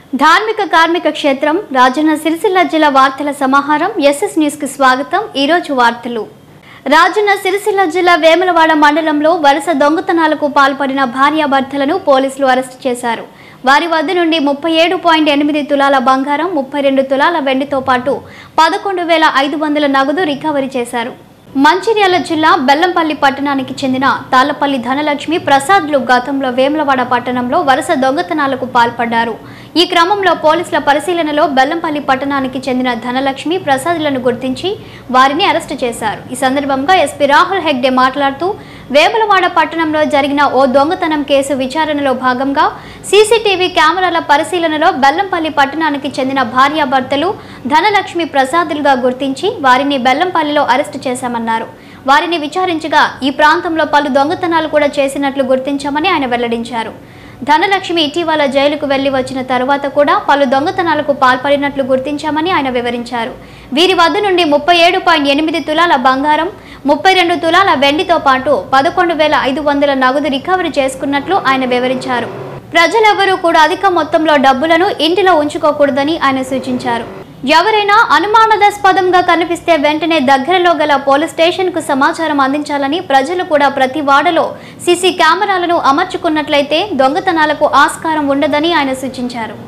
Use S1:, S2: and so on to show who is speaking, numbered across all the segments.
S1: ధార్మిక కార్మిక క్షేత్రం రాజన్న సిరిసిల్ల జిల్లా వార్తల సమాహారం ఎస్ఎస్ న్యూస్ కి స్వాగతం ఈరోజు వార్తలు రాజన్న సిరిసిల్ల జిల్లా వేములవాడ మండలంలో వరుస దొంగతనాలకు పాల్పడిన భార్యాభర్తలను పోలీసులు అరెస్టు చేశారు వారి వద్ద నుండి ముప్పై ఏడు పాయింట్ ఎనిమిది తులాల బంగారం ముప్పై రెండు తులాల వెండితో పాటు పదకొండు వేల ఐదు వందల నగదు రికవరీ చేశారు మంచిర్యాల జిల్లా బెల్లంపల్లి పట్టణానికి చెందిన తాళ్లపల్లి ధనలక్ష్మి ప్రసాద్లు గతంలో వేములవాడ పట్టణంలో వరుస దొంగతనాలకు పాల్పడ్డారు ఈ క్రమంలో పోలీసుల పరిశీలనలో బెల్లంపల్లి పట్టణానికి చెందిన ధనలక్ష్మి ప్రసాద్లను గుర్తించి వారిని అరెస్టు చేశారు ఈ సందర్భంగా ఎస్పీ రాహుల్ హెగ్డే మాట్లాడుతూ వేములవాడ పట్టణంలో జరిగిన ఓ దొంగతనం కేసు విచారణలో భాగంగా సీసీటీవీ కెమెరాల పరిశీలనలో బెల్లంపల్లి పట్టణానికి చెందిన భార్యాభర్తలు ధనలక్ష్మి ప్రసాదులుగా గుర్తించి వారిని బెల్లంపల్లిలో అరెస్టు చేశామన్నారు వారిని విచారించగా ఈ ప్రాంతంలో పలు దొంగతనాలు కూడా చేసినట్లు గుర్తించామని ఆయన వెల్లడించారు ధనలక్ష్మి ఇటీవల జైలుకు వెళ్లి వచ్చిన తరువాత కూడా పలు దొంగతనాలకు పాల్పడినట్లు గుర్తించామని ఆయన వివరించారు వీరి వద్ద నుండి ముప్పై ఏడు పాయింట్ ఎనిమిది తులాల బంగారం ముప్పై రెండు తులాల వెండితో పాటు పదకొండు వేల ఐదు వందల నగదు రికవరీ చేసుకున్నట్లు ఆయన వివరించారు ప్రజలెవరూ కూడా అధిక మొత్తంలో డబ్బులను ఇంటిలో ఉంచుకోకూడదని ఆయన సూచించారు ఎవరైనా అనుమానాస్పదంగా కనిపిస్తే వెంటనే దగ్గరలో గల పోలీస్ స్టేషన్ కు సమాచారం అందించాలని ప్రజలు కూడా ప్రతి వాడలో సీసీ కెమెరాలను అమర్చుకున్నట్లయితే దొంగతనాలకు ఆస్కారం ఉండదని ఆయన సూచించారు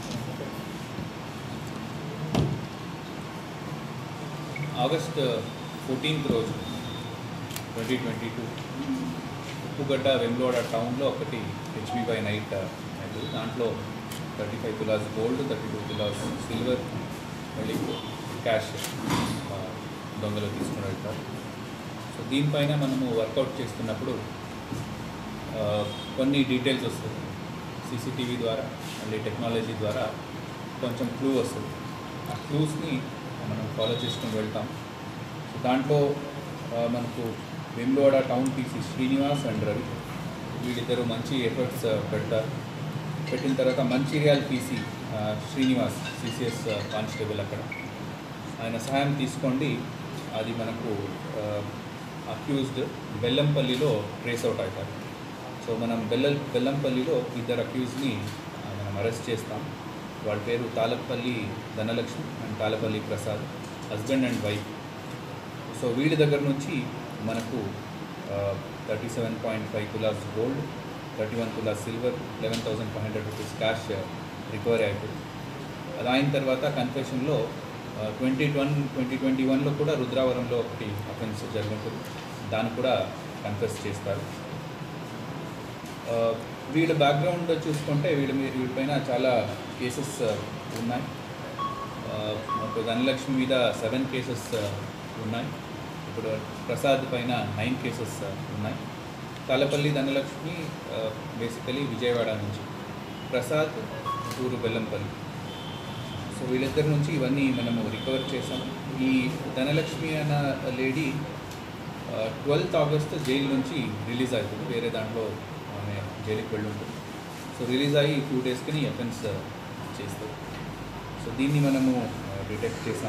S2: ఆగస్ట్ ఫోర్టీన్త్ రోజు twenty twenty two Uppugadda Vemloda టౌన్లో ఒకటి హెచ్బి బై నైట్ అయితే దాంట్లో thirty five tolas gold thirty two tolas silver మళ్ళీ క్యాష్ ఆ, దొంగలు తీసుకుని వెళ్తారు సో దీనిపైన మనము వర్కౌట్ చేస్తున్నప్పుడు ఆ, కొన్ని డీటెయిల్స్ వస్తుంది సీసీటీవీ ద్వారా మళ్ళీ టెక్నాలజీ ద్వారా కొంచెం క్లూ వస్తుంది ఆ క్లూస్ని మనం ఫాలో చేసుకుని వెళ్తాం సో దాంట్లో ఆ, మనకు Vemloda town PC Srinivas and Ravi వీళ్ళిద్దరూ మంచి ఎఫర్ట్స్ పెడతారు పెట్టిన తర్వాత మంచిర్యాల పీసీ ఆ, శ్రీనివాస్ సిసిఎస్ కానిస్టేబుల్ అక్కడ ఆయన సహాయం తీసుకోండి అది మనకు అక్యూజ్డ్ బెల్లంపల్లిలో ట్రేస్ అవుట్ అవుతారు సో మనం బెల్ల బెల్లంపల్లిలో ఇద్దరు అక్యూజ్ని మనం అరెస్ట్ చేస్తాం వాళ్ళ పేరు Talapalli Dhanalakshmi and Talapalli Prasad husband and wife so వీళ్ళ దగ్గర నుంచి మనకు thirty seven point five tolas gold thirty one tolas silver eleven thousand five hundred rupees cash recovery అయిపోయింది అది అయిన తర్వాత కన్ఫెషన్లో ట్వంటీ ట్వన్ ట్వంటీ ట్వంటీ వన్లో కూడా రుద్రావరంలో ఒకటి అఫెన్స్ జరుగుతుంది దాన్ని కూడా కన్ఫెస్ చేస్తారు ఆ, వీళ్ళ బ్యాక్గ్రౌండ్ చూసుకుంటే వీళ్ళ మీద వీళ్ళపైన చాలా కేసెస్ ఉన్నాయి ఆ, మాకు ధనలక్ష్మి మీద సెవెన్ కేసెస్ ఉన్నాయి ఇప్పుడు ప్రసాద్ పైన నైన్ కేసెస్ ఉన్నాయి తాలపల్లి ధనలక్ష్మి బేసికలీ విజయవాడ నుంచి ప్రసాద్ ఊరు బెల్లంపల్లి సో వీళ్ళిద్దరి నుంచి ఇవన్నీ మనము రికవర్ చేసాం ఈ ధనలక్ష్మి అన్న లేడీ ట్వెల్త్ ఆగస్ట్ జైలు నుంచి రిలీజ్ అవుతుంది వేరే దాంట్లో ఆమె జైలుకి వెళ్ళి ఉంటుంది సో రిలీజ్ అయ్యి టూ డేస్కి ఎఫెన్స్ చేస్తుంది సో దీన్ని మనము డిటెక్ట్ చేసాం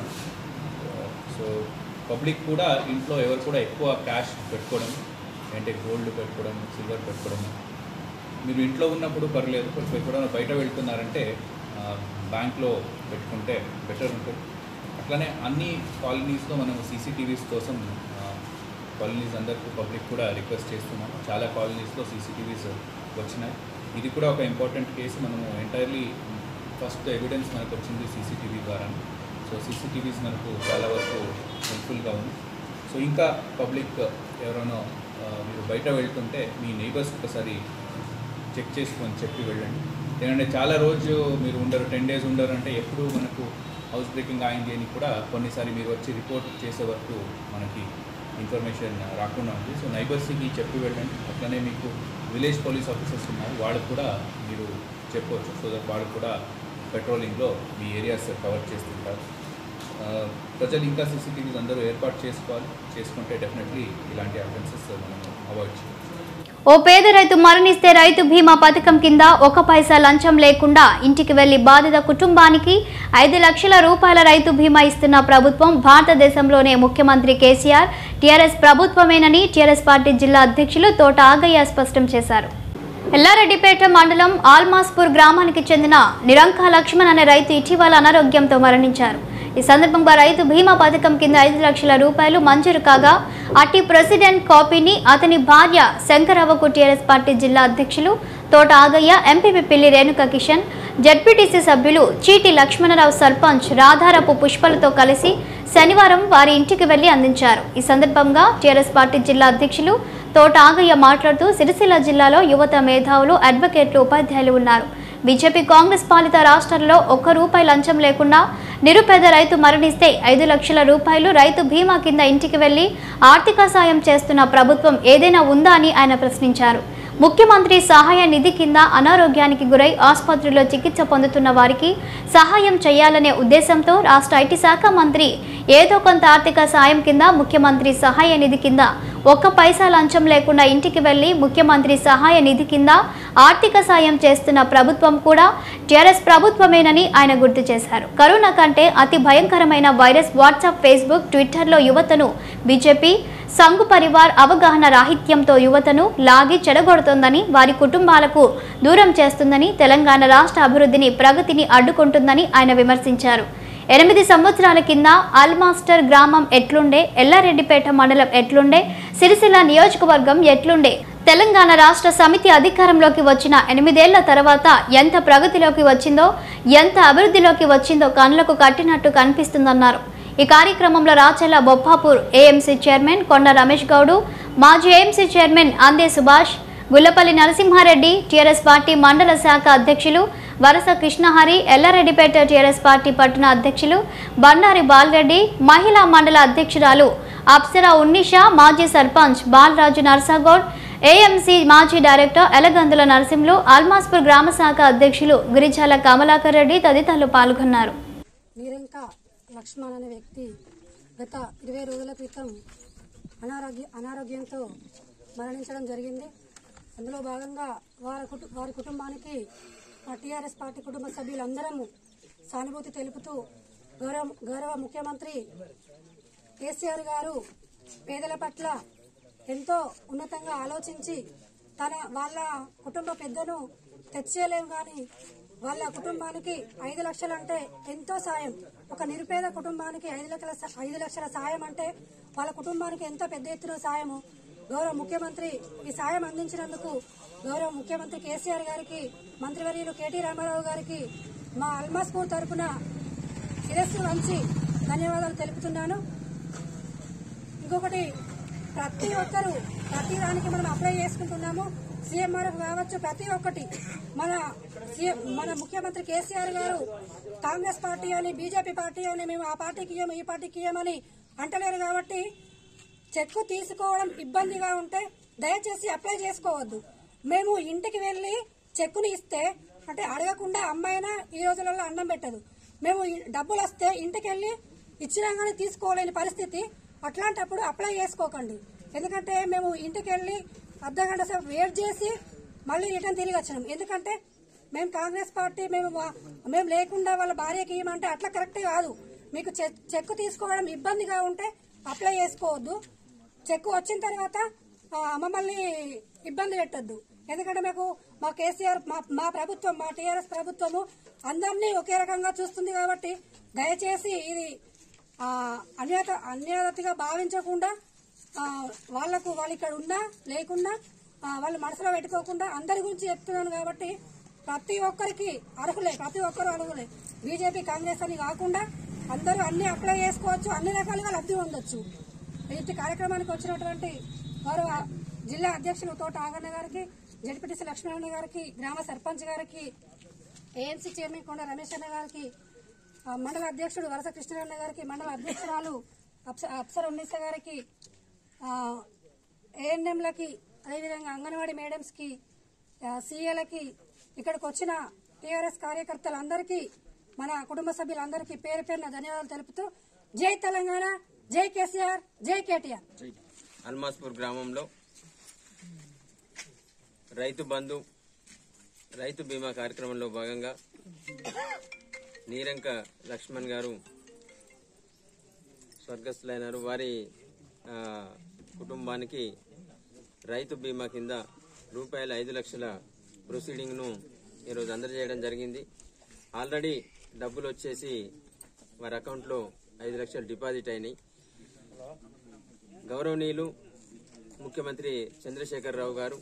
S2: సో పబ్లిక్ కూడా ఇంట్లో ఎవరు కూడా ఎక్కువ క్యాష్ పెట్టుకోవడం అంటే గోల్డ్ పెట్టుకోవడం సిల్వర్ పెట్టుకోవడం మీరు ఇంట్లో ఉన్నప్పుడు పర్లేదు కొంచెం ఎప్పుడైనా బయట వెళ్తున్నారంటే ఆ, బ్యాంక్లో పెట్టుకుంటే బెటర్ ఉంటుంది అట్లనే అన్ని కాలనీస్లో మనం సీసీటీవీస్ కోసం ఆ, కాలనీస్ అందరికీ పబ్లిక్ కూడా రిక్వెస్ట్ చేస్తున్నాం చాలా కాలనీస్లో సీసీటీవీస్ వచ్చినాయి ఇది కూడా ఒక ఇంపార్టెంట్ కేసు మనము ఎంటైర్లీ ఫస్ట్ ఎవిడెన్స్ మనకు వచ్చింది సీసీటీవీ ద్వారా సో సీసీటీవీస్ మనకు చాలా వరకు హెల్ప్ఫుల్గా ఉంది సో ఇంకా పబ్లిక్ ఎవరైనా ఆ, మీరు బయట వెళ్తుంటే మీ నైబర్స్ ఒకసారి చెక్ చేసుకొని చెప్పి వెళ్ళండి ఎందుకంటే చాలా రోజు మీరు ఉండరు టెన్ డేస్ ఉండరు అంటే ఎప్పుడు మనకు హౌస్ బ్రేకింగ్ అయింది అని కూడా కొన్నిసారి మీరు వచ్చి రిపోర్ట్ చేసే వరకు మనకి ఇన్ఫర్మేషన్ రాకుండా ఉంది సో నైబర్స్కి చెప్పి వెళ్ళండి అట్లనే మీకు విలేజ్ పోలీస్ ఆఫీసర్స్ ఉన్నారు వాళ్ళకు కూడా మీరు చెప్పవచ్చు సో దట్ వాళ్ళు కూడా పెట్రోలింగ్లో మీ ఏరియాస్ కవర్ చేస్తుంటారు ఆ, ప్రజలు ఇంకా సీసీటీవీస్ అందరూ ఏర్పాటు చేసుకోవాలి చేసుకుంటే డెఫినెట్లీ ఇలాంటి అఫెన్సెస్ మనం అవాయిడ్ చేయొచ్చు
S1: ఓ పేద రైతు మరణిస్తే రైతు బీమా పథకం కింద ఒక పైసా లంచం లేకుండా ఇంటికి వెళ్లి బాధిత కుటుంబానికి ఐదు లక్షల రూపాయల రైతు బీమా ఇస్తున్న ప్రభుత్వం భారతదేశంలోనే ముఖ్యమంత్రి కేసీఆర్ టీఆర్ఎస్ ప్రభుత్వమేనని టీఆర్ఎస్ పార్టీ జిల్లా అధ్యక్షులు తోట ఆగయ్య స్పష్టం చేశారు ఎల్లారెడ్డిపేట మండలం ఆల్మాస్పూర్ గ్రామానికి చెందిన నిరంక లక్ష్మణ్ అనే రైతు ఇటీవల అనారోగ్యంతో మరణించారు ఈ సందర్భంగా రైతు బీమా పథకం కింద ఐదు లక్షల రూపాయలు మంజూరు కాగా అట్టి ప్రెసిడెంట్ కాపీని అతని భార్య శంకరవ్వకు టీఆర్ఎస్ పార్టీ జిల్లా అధ్యక్షులు తోట ఆగయ్య ఎంపీపీ పిల్లి రేణుక కిషన్ జడ్పీటీసీ సభ్యులు చీటి లక్ష్మణరావు సర్పంచ్ రాధారపు పుష్పలతో కలిసి శనివారం వారి ఇంటికి వెళ్లి అందించారు ఈ సందర్భంగా టీఆర్ఎస్ పార్టీ జిల్లా అధ్యక్షులు తోట ఆగయ్య మాట్లాడుతూ సిరిసిల్ల జిల్లాలో యువత మేధావులు అడ్వకేట్లు ఉపాధ్యాయులు ఉన్నారు బీజేపీ కాంగ్రెస్ పాలిత రాష్ట్రాల్లో ఒక్క రూపాయి లంచం లేకుండా నిరుపేద రైతు మరణిస్తే ఐదు లక్షల రూపాయలు రైతు బీమా కింద ఇంటికి వెళ్లి ఆర్థిక సాయం చేస్తున్న ప్రభుత్వం ఏదైనా ఉందా అని ఆయన ప్రశ్నించారు ముఖ్యమంత్రి సహాయ నిధి కింద అనారోగ్యానికి గురై ఆసుపత్రిలో చికిత్స పొందుతున్న వారికి సహాయం చేయాలనే ఉద్దేశంతో రాష్ట్ర ఐటీ శాఖ మంత్రి ఏదో కొంత ఆర్థిక సాయం కింద ముఖ్యమంత్రి సహాయ నిధి కింద ఒక్క పైసా లంచం లేకుండా ఇంటికి వెళ్లి ముఖ్యమంత్రి సహాయ నిధి కింద ఆర్థిక సాయం చేస్తున్న ప్రభుత్వం కూడా టీఆర్ఎస్ ప్రభుత్వమేనని ఆయన గుర్తు చేశారు కరోనా కంటే అతి భయంకరమైన వైరస్ వాట్సాప్ ఫేస్బుక్ ట్విట్టర్లో యువతను బీజేపీ సంఘు పరివార్ అవగాహన రాహిత్యంతో యువతను లాగి చెడగొడుతోందని వారి కుటుంబాలకు దూరం చేస్తుందని తెలంగాణ రాష్ట్ర అభివృద్ధిని ప్రగతిని అడ్డుకుంటుందని ఆయన విమర్శించారు ఎనిమిది సంవత్సరాల కింద అల్మాస్టర్ గ్రామం ఎట్లుండే ఎల్లారెడ్డిపేట మండలం ఎట్లుండే సిరిసిల్ల నియోజకవర్గం ఎట్లుండే తెలంగాణ రాష్ట్ర సమితి అధికారంలోకి వచ్చిన ఎనిమిదేళ్ల తర్వాత ఎంత ప్రగతిలోకి వచ్చిందో ఎంత అభివృద్ధిలోకి వచ్చిందో కనులకు కట్టినట్టు కనిపిస్తుందన్నారు ఈ కార్యక్రమంలో రాచల్ల బొప్పాపూర్ ఏఎంసీ చైర్మన్ కొండ రమేష్ గౌడు మాజీ AMC chairman Ande Subhash Gullapalli Narasimha Reddy TRS party మండల శాఖ అధ్యక్షులు వరస కృష్ణహరి ఎల్లారెడ్డిపేట టీఆర్ఎస్ పార్టీ పట్టణ అధ్యక్షులు బండారి బాలరెడ్డి మహిళా మండల అధ్యక్షురాలు అప్సరా ఉన్నిషా మాజీ సర్పంచ్ బాలరాజు నర్సాగౌడ్ ఏఎంసీ మాజీ డైరెక్టర్ ఎలగందుల నరసింహులు అల్మాస్పూర్ గ్రామ శాఖ అధ్యక్షులు గిరిజాల కమలాకర్ రెడ్డి తదితరులు పాల్గొన్నారు
S3: నీరెంక లక్ష్మణ్ అనే వ్యక్తి గత ఇరవై రోజుల క్రితం అనారోగ్య అనారోగ్యంతో మరణించడం జరిగింది అందులో భాగంగా వారి కుటు వారి కుటుంబానికి మా టీఆర్ఎస్ పార్టీ కుటుంబ సభ్యులందరము సానుభూతి తెలుపుతూ గౌరవ గౌరవ ముఖ్యమంత్రి కేసీఆర్ గారు పేదల పట్ల ఎంతో ఉన్నతంగా ఆలోచించి తన వాళ్ళ కుటుంబ పెద్దను తెచ్చేయలేము కానీ వాళ్ళ కుటుంబానికి ఐదు లక్షలు అంటే ఎంతో సాయం ఒక నిరుపేద కుటుంబానికి ఐదు లక్షల స- ఐదు లక్షల సాయం అంటే వాళ్ళ కుటుంబానికి ఎంతో పెద్ద ఎత్తున సాయము గౌరవ ముఖ్యమంత్రి ఈ సాయం అందించినందుకు గౌరవ ముఖ్యమంత్రి కేసీఆర్ గారికి మంత్రివర్యులు కేటీ రామారావు గారికి మా అల్మాస్పూర్ తరపున శిరస్సు వంచి ధన్యవాదాలు తెలుపుతున్నాను ఇంకొకటి ప్రతి ఒక్కరు ప్రతి దానికి మనం అప్లై చేసుకుంటున్నాము సీఎంఆర్ కావచ్చు ప్రతి ఒక్కటి మన సీఎం మన ముఖ్యమంత్రి కేసీఆర్ గారు కాంగ్రెస్ పార్టీ అని బీజేపీ పార్టీ అని మేము ఆ పార్టీకి ఇయ్యము ఈ పార్టీకి ఇయ్యమని అంటలేరు కాబట్టి చెక్కు తీసుకోవడం ఇబ్బందిగా ఉంటే దయచేసి అప్లై చేసుకోవద్దు మేము ఇంటికి వెళ్లి చెక్కుని ఇస్తే అంటే అడగకుండా అమ్మాయినా ఈ రోజులలో అన్నం పెట్టదు మేము ఈ డబ్బులు వస్తే ఇంటికి వెళ్లి ఇచ్చినా కానీ తీసుకోలేని పరిస్థితి అట్లాంటప్పుడు అప్లై చేసుకోకండి ఎందుకంటే మేము ఇంటికి వెళ్లి అర్ధ గంట సేపు వెయిట్ చేసి మళ్ళీ రిటర్న్ తిరిగి వచ్చినాం ఎందుకంటే మేము కాంగ్రెస్ పార్టీ మేము వా- మేము లేకుండా వాళ్ళ భార్యకి ఇవ్వమంటే అట్లా కరెక్ట్ కాదు మీకు చెక్ చెక్కు తీసుకోవడం ఇబ్బందిగా ఉంటే అప్లై చేసుకోవద్దు చెక్కు వచ్చిన తర్వాత ఆ, మమ్మల్ని ఇబ్బంది పెట్టద్దు ఎందుకంటే మాకు మా కేసీఆర్ మా మా ప్రభుత్వం మా టీఆర్ఎస్ ప్రభుత్వము అందరినీ ఒకే రకంగా చూస్తుంది కాబట్టి దయచేసి ఇది ఆ, అన్యత అన్యతగా భావించకుండా ఆ, వాళ్లకు వాళ్ళు ఇక్కడ ఉన్నా లేకున్నా ఆ, వాళ్ళు మనసులో పెట్టుకోకుండా అందరి గురించి చెప్తున్నాను కాబట్టి ప్రతి ఒక్కరికి అర్హులే ప్రతి ఒక్కరు అర్హులే బీజేపీ కాంగ్రెస్ అని కాకుండా అందరూ అన్ని అప్లై చేసుకోవచ్చు అన్ని రకాలుగా లబ్ధి పొందొచ్చు ఇట్టి కార్యక్రమానికి వచ్చినటువంటి గౌరవ జిల్లా అధ్యక్షులు తోట ఆగన్న గారికి జడ్పీటీసీ లక్ష్మణ గారికి గ్రామ సర్పంచ్ గారికి ఏఎంసీ చైర్మన్ కొండ రమేష్ అన్న గారికి ఆ, మండల అధ్యక్షుడు వరస కృష్ణారాయణ గారికి మండల అధ్యక్షురాలు అప్స- అప్సర ఉన్నీస గారికి ఏఎన్ఎంలకి అదేవిధంగా అంగన్వాడీ మేడమ్స్కి సీఏలకి ఇక్కడికి వచ్చిన టీఆర్ఎస్ కార్యకర్తలందరికీ మన కుటుంబ సభ్యులందరికీ పేరు పేరున ధన్యవాదాలు తెలుపుతూ జై తెలంగాణ జై కేసీఆర్ జై కేటీఆర్
S4: అల్మాస్పూర్ గ్రామంలో రైతు బంధు రైతు బీమా కార్యక్రమంలో భాగంగా నీరంక లక్ష్మణ్ గారు స్వర్గస్థులైనారు వారి ఆ, కుటుంబానికి రైతు బీమా కింద రూపాయల ఐదు లక్షల ప్రొసీడింగ్ను ఈరోజు అందజేయడం జరిగింది ఆల్రెడీ డబ్బులు వచ్చేసి వారి అకౌంట్లో ఐదు లక్షలు డిపాజిట్ అయినాయి గౌరవనీయులు ముఖ్యమంత్రి చంద్రశేఖరరావు గారు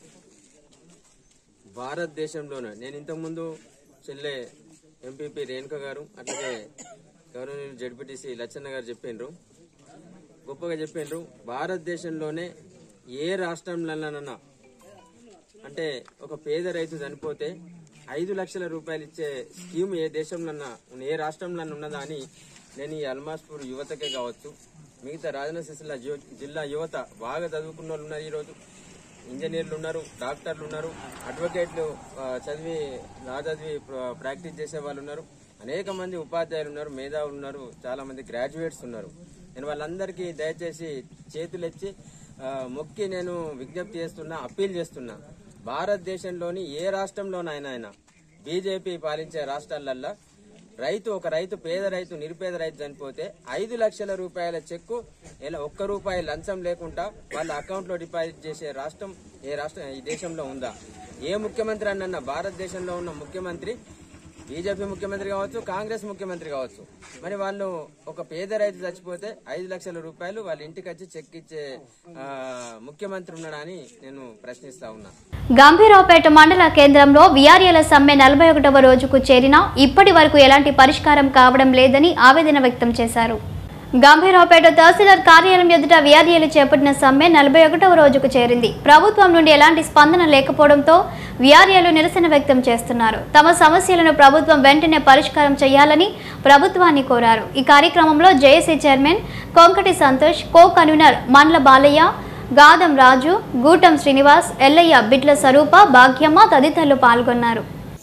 S4: భారతదేశంలోనే నేను ఇంతకుముందు చెల్లె ఎంపీపీ రేణుక గారు అట్లాగే గౌరవనీయులు జడ్పీటీసీ లచ్చన్న గారు చెప్పిండ్రు గొప్పగా చెప్పిండ్రు భారతదేశంలోనే ఏ రాష్ట్రంలోనన్నా అంటే ఒక పేద రైతు చనిపోతే ఐదు లక్షల రూపాయలు ఇచ్చే స్కీమ్ ఏ దేశంలోన్నా ఏ రాష్ట్రంలో ఉన్నదా అని నేను ఈ అల్మాస్పూర్ యువతకే కావచ్చు మిగతా రాజన్న సిరిసిల్ల జి- జిల్లా యువత బాగా చదువుకున్న వాళ్ళు ఉన్నారు ఈరోజు ఇంజనీర్లు ఉన్నారు డాక్టర్లు ఉన్నారు అడ్వకేట్లు ఆ, చదివి లా చదివి ప్ర- ప్రాక్టీస్ చేసే వాళ్ళు ఉన్నారు అనేక మంది ఉపాధ్యాయులు ఉన్నారు మేధావులు ఉన్నారు చాలా మంది గ్రాడ్యుయేట్స్ ఉన్నారు నేను వాళ్ళందరికీ దయచేసి చేతులెత్తి ఆ, మొక్కి నేను విజ్ఞప్తి చేస్తున్నా అప్పీల్ చేస్తున్నా భారతదేశంలోని ఏ రాష్ట్రంలోనైనా ఆయన బీజేపీ పాలించే రాష్ట్రాలల్లో రైతు ఒక రైతు పేద రైతు నిరుపేద రైతు చనిపోతే ఐదు లక్షల రూపాయల చెక్కు ఇలా ఒక్క రూపాయి లంచం లేకుండా వాళ్ళ అకౌంట్ లో డిపాజిట్ చేసే రాష్ట్రం ఏ రాష్ట్రం ఈ దేశంలో ఉందా ఏ ముఖ్యమంత్రి అన్న భారతదేశంలో ఉన్న ముఖ్యమంత్రి బీజేపీ ముఖ్యమంత్రి కావచ్చు కాంగ్రెస్ ముఖ్యమంత్రి కావచ్చు మరి వాళ్ళు ఒక పేద రైతు చచ్చిపోతే ఐదు లక్షల రూపాయలు వాళ్ళ ఇంటికి వచ్చి చెక్ ఇచ్చే ఆ, ముఖ్యమంత్రి ఉన్నాడని నేను ప్రశ్నిస్తా ఉన్నా
S1: గంభీరావుపేట మండల కేంద్రంలో విఆర్ఏల సమ్మె నలభై ఒకటవ రోజుకు చేరినా ఇప్పటి వరకు ఎలాంటి పరిష్కారం కావడం లేదని ఆవేదన వ్యక్తం చేశారు గంభీరావుపేట తహసీల్దార్ కార్యాలయం ఎదుట విఆర్ఏలు చేపట్టిన సమ్మె నలభై ఒకటవ రోజుకు చేరింది ప్రభుత్వం నుండి ఎలాంటి స్పందన లేకపోవడంతో విఆర్ఏలు నిరసన వ్యక్తం చేస్తున్నారు తమ సమస్యలను ప్రభుత్వం వెంటనే పరిష్కారం చేయాలని ప్రభుత్వాన్ని కోరారు ఈ కార్యక్రమంలో JAC chairman Konkati Santosh co convener Mandla Balaiah Gadam Raju Gootam Srinivas Ellaiah Bitla Swaroopa భాగ్యమ్మ తదితరులు పాల్గొన్నారు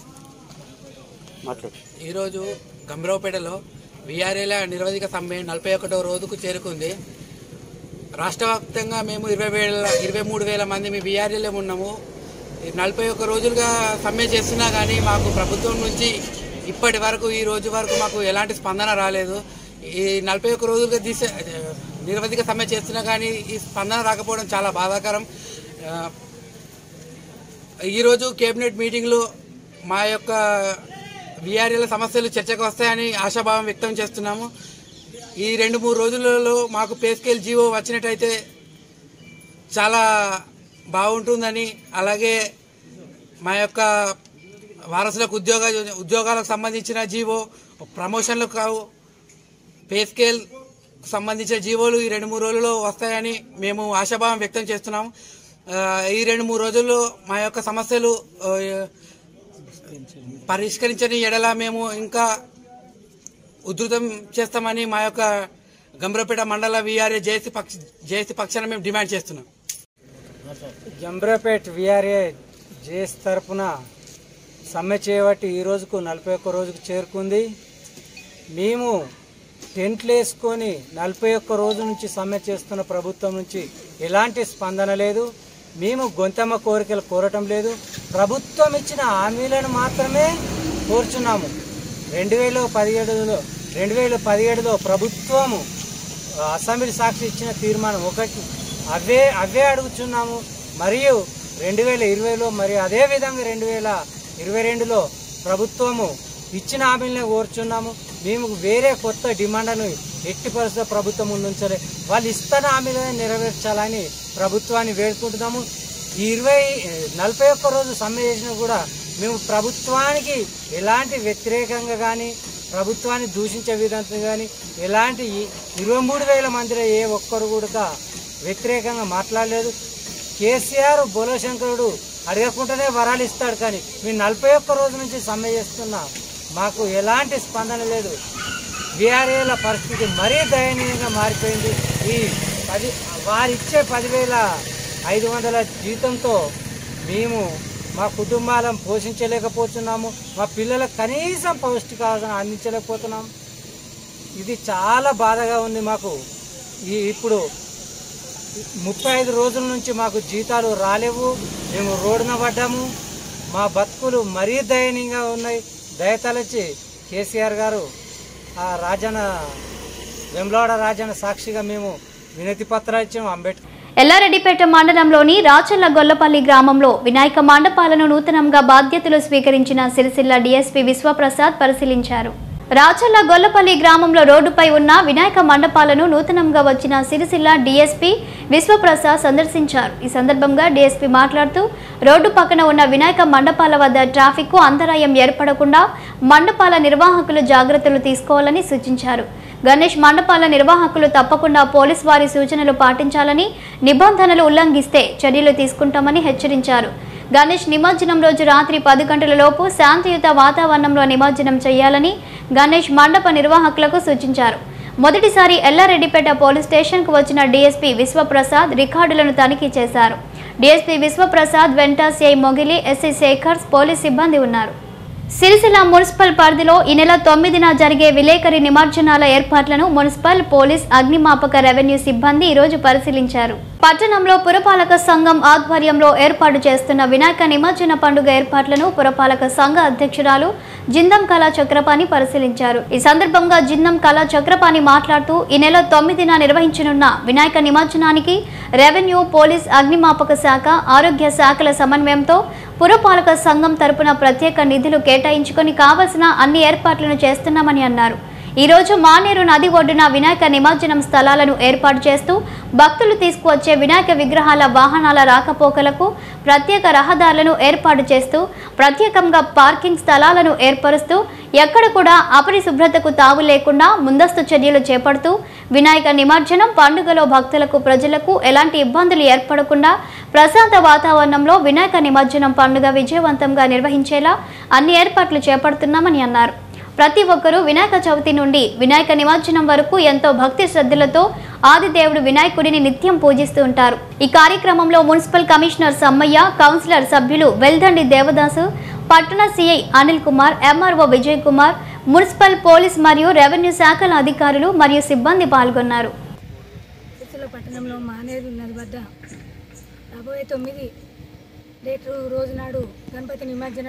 S5: ఈరోజు గంభీరావుపేటలో విఆర్ఏల నిరవధిక సమ్మె నలభై ఒకటో రోజుకు చేరుకుంది రాష్ట్ర వ్యాప్తంగా మేము ఇరవై వేల ఇరవై మూడు వేల మంది మీ విఆర్ఏలే ఉన్నాము ఈ నలభై ఒక్క రోజులుగా సమ్మె చేస్తున్నా కానీ మాకు ప్రభుత్వం నుంచి ఇప్పటి వరకు ఈ రోజు వరకు మాకు ఎలాంటి స్పందన రాలేదు ఈ నలభై ఒక్క రోజులుగా తీసే నిరవధిక సమ్మె చేస్తున్నా కానీ ఈ స్పందన రాకపోవడం చాలా బాధాకరం ఆ, ఈరోజు కేబినెట్ మీటింగ్లో మా యొక్క విఆర్ఏల సమస్యలు చర్చకు వస్తాయని ఆశాభావం వ్యక్తం చేస్తున్నాము ఈ రెండు మూడు రోజులలో మాకు పే స్కేల్ జీవో వచ్చినట్టయితే చాలా బాగుంటుందని అలాగే మా యొక్క వారసులకు ఉద్యోగ ఉద్యోగాలకు సంబంధించిన జీవో ప్రమోషన్లకు కావు పే స్కేల్ సంబంధించిన జీవోలు ఈ రెండు మూడు రోజుల్లో వస్తాయని మేము ఆశాభావం వ్యక్తం చేస్తున్నాము ఆ, ఈ రెండు మూడు రోజుల్లో మా యొక్క సమస్యలు ఆ, పరిష్కరించని ఎడల మేము ఇంకా ఉధృతం చేస్తామని మా యొక్క గంభీరపేట మండల విఆర్ఏ జేసీ పక్ష జేసీ పక్షాన మేము డిమాండ్ చేస్తున్నాం
S6: జంబ్రాపేట్ విఆర్ఏ జేఎస్ తరపున సమ్మె చేయబట్టి ఈ రోజుకు నలభై ఒక్క రోజుకు చేరుకుంది మేము టెంట్లు వేసుకొని నలభై ఒక్క రోజు నుంచి సమ్మె చేస్తున్న ప్రభుత్వం నుంచి ఎలాంటి స్పందన లేదు మేము గొంతమ్మ కోరికలు కోరటం లేదు ప్రభుత్వం ఇచ్చిన హామీలను మాత్రమే కోరుచున్నాము రెండు వేల పదిహేడులో రెండు వేల పదిహేడులో ప్రభుత్వము అసెంబ్లీ సాక్షి ఇచ్చిన తీర్మానం ఒకటి అవే అవే అడుగుచున్నాము మరియు రెండు వేల ఇరవైలో మరియు అదే విధంగా రెండు వేల ఇరవై రెండులో ప్రభుత్వము ఇచ్చిన హామీలనే కోరుచున్నాము మేము వేరే కొత్త డిమాండ్ను ఎట్టి పరిస్థితి ప్రభుత్వం ముందుంచలే వాళ్ళు ఇస్తున్న హామీలనే నెరవేర్చాలని ప్రభుత్వాన్ని వేడుకుంటున్నాము ఈ ఇరవై నలభై ఒక్క రోజు సమ్మె చేసినా కూడా మేము ప్రభుత్వానికి ఎలాంటి వ్యతిరేకంగా కానీ ప్రభుత్వాన్ని దూషించే విధంగా కానీ ఎలాంటి ఇరవై మూడు వేల మందిలో ఏ ఒక్కరు కూడా వ్యతిరేకంగా మాట్లాడలేదు కేసీఆర్ బోలశంకరుడు అడగకుండానే వరాలు ఇస్తాడు కానీ మేము నలభై ఒక్క రోజు నుంచి సమ్మె చేస్తున్నా మాకు ఎలాంటి స్పందన లేదు బీఆర్ఏల పరిస్థితి మరీ దయనీయంగా మారిపోయింది ఈ పది వారిచ్చే పదివేల ఐదు వందల జీతంతో మేము మా కుటుంబాలను పోషించలేకపోతున్నాము మా పిల్లలకు కనీసం పౌష్టికాహారం అందించలేకపోతున్నాం ఇది చాలా బాధగా ఉంది మాకు ఈ ఇప్పుడు ముప్పై ఐదు రోజుల నుంచి మాకు జీతాలు రాలేవు మేము రోడ్డున పడ్డాము మా బతుకులు మరీ దయనీయంగా ఉన్నాయి దయతలచి కేసీఆర్ గారు ఆ రాజన్న వెమ్లవాడ రాజన్న సాక్షిగా మేము వినతి పత్రాలు ఇచ్చాము అంబేద్కర్
S1: ఎల్లారెడ్డిపేట మండలంలోని రాచల్ల గొల్లపల్లి గ్రామంలో వినాయక మండపాలను నూతనంగా బాధ్యతలు స్వీకరించిన సిరిసిల్ల డీఎస్పీ విశ్వప్రసాద్ పరిశీలించారు రాచల్ల గొల్లపల్లి గ్రామంలో రోడ్డుపై ఉన్న వినాయక మండపాలను నూతనంగా వచ్చిన సిరిసిల్ల డీఎస్పీ విశ్వప్రసాద్ సందర్శించారు ఈ సందర్భంగా డీఎస్పీ మాట్లాడుతూ రోడ్డు పక్కన ఉన్న వినాయక మండపాల వద్ద ట్రాఫిక్ అంతరాయం ఏర్పడకుండా మండపాల నిర్వాహకులు జాగ్రత్తలు తీసుకోవాలని సూచించారు గణేష్ మండపాల నిర్వాహకులు తప్పకుండా పోలీస్ వారి సూచనలు పాటించాలని నిబంధనలు ఉల్లంఘిస్తే చర్యలు తీసుకుంటామని హెచ్చరించారు గణేష్ నిమజ్జనం రోజు రాత్రి పది గంటల లోపు శాంతియుత వాతావరణంలో నిమజ్జనం చేయాలని గణేష్ మండప నిర్వాహకులకు సూచించారు మొదటిసారి ఎల్లారెడ్డిపేట పోలీస్ స్టేషన్కు వచ్చిన డీఎస్పీ విశ్వప్రసాద్ రికార్డులను తనిఖీ చేశారు డీఎస్పీ విశ్వప్రసాద్ వెంట CI Mogili SI Shekar police సిబ్బంది ఉన్నారు సిరిసిల్ల మున్సిపల్ పరిధిలో ఈ నెల తొమ్మిదిన జరిగే విలేకరి నిమజ్జనాల ఏర్పాట్లను మున్సిపల్ పోలీస్ అగ్నిమాపక రెవెన్యూ సిబ్బంది ఈరోజు పరిశీలించారు పట్టణంలో పురపాలక సంఘం ఆధ్వర్యంలో ఏర్పాటు చేస్తున్న వినాయక నిమజ్జన పండుగ ఏర్పాట్లను పురపాలక సంఘ అధ్యక్షురాలు జిందం కళా చక్రపాణి పరిశీలించారు ఈ సందర్భంగా జిందం కళా చక్రపాణి మాట్లాడుతూ ఈ నెల తొమ్మిదిన నిర్వహించనున్న వినాయక నిమజ్జనానికి రెవెన్యూ పోలీస్ అగ్నిమాపక శాఖ ఆరోగ్య శాఖల సమన్వయంతో పురపాలక సంఘం తరపున ప్రత్యేక నిధులు కేటాయించుకొని కావలసిన అన్ని ఏర్పాట్లను చేస్తున్నామని అన్నారు ఈ రోజు మానేరు నది ఒడ్డున వినాయక నిమజ్జనం స్థలాలను ఏర్పాటు చేస్తూ భక్తులు తీసుకువచ్చే వినాయక విగ్రహాల వాహనాల రాకపోకలకు ప్రత్యేక రహదారులను ఏర్పాటు చేస్తూ ప్రత్యేకంగా పార్కింగ్ స్థలాలను ఏర్పరుస్తూ ఎక్కడ కూడా అపరిశుభ్రతకు తావు లేకుండా ముందస్తు చర్యలు చేపడుతూ వినాయక నిమజ్జనం పండుగలో భక్తులకు ప్రజలకు ఎలాంటి ఇబ్బందులు ఏర్పడకుండా ప్రశాంత వాతావరణంలో వినాయక నిమజ్జనం పండుగ విజయవంతంగా నిర్వహించేలా అన్ని ఏర్పాట్లు చేపడుతున్నామని అన్నారు ప్రతి ఒక్కరూ వినాయక చవితి నుండి వినాయక నిమజ్జనం వరకు ఎంతో భక్తి శ్రద్ధలతో ఆదిదేవుడు వినాయకుడిని నిత్యం పూజిస్తూ ఉంటారు ఈ కార్యక్రమంలో మున్సిపల్ కమిషనర్ సమ్మయ్య కౌన్సిలర్ సభ్యులు వెల్దండి దేవదాసు పట్టణ CI Anil Kumar MRO Vijay Kumar municipal police మరియు రెవెన్యూ శాఖల అధికారులు మరియు సిబ్బంది పాల్గొన్నారు
S7: సిరిసిల్ల పట్టణంలో మానేరు నది వద్ద రాబోయే తొమ్మిది డేటు రోజు నాడు గణపతి